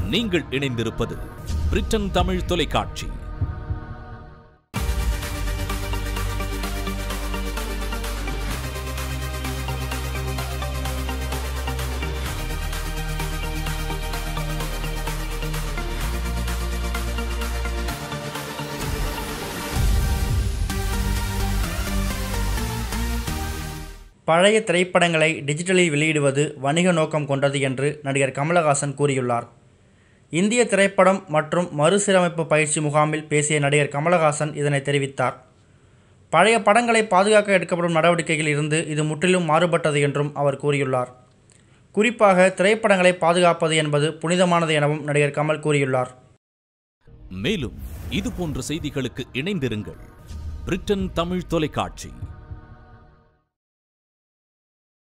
நீங்கள் இணைந்திருப்பது பிரிட்டன் தமிழ் தொலைக்காட்சி பழைய திரைப்படங்களை டிஜிட்டலில் வெளியிடுவது வணிக நோக்கம் கொண்டது என்று நடிகர் கமலஹாசன் கூறியுள்ளார் இந்திய திரைப்படம் மற்றும் மறுசீரமைப்பு பயிற்சி முகாமில் பேசிய நடிகர் கமலஹாசன் இதனை தெரிவித்தார் பழைய படங்களை பாதுகாக்க எடுக்கப்படும் நடவடிக்கையில் இருந்து இது முற்றிலும் மாறுபட்டது என்றும் அவர் கூறியுள்ளார் குறிப்பாக திரைப்படங்களை பாதுகாப்பது என்பது புனிதமானது எனவும் நடிகர் கமல் கூறியுள்ளார் மேலும் இது போன்ற செய்திகளுக்கு இணைந்திருங்கள் பிரிட்டன் தமிழ் தொலைக்காட்சி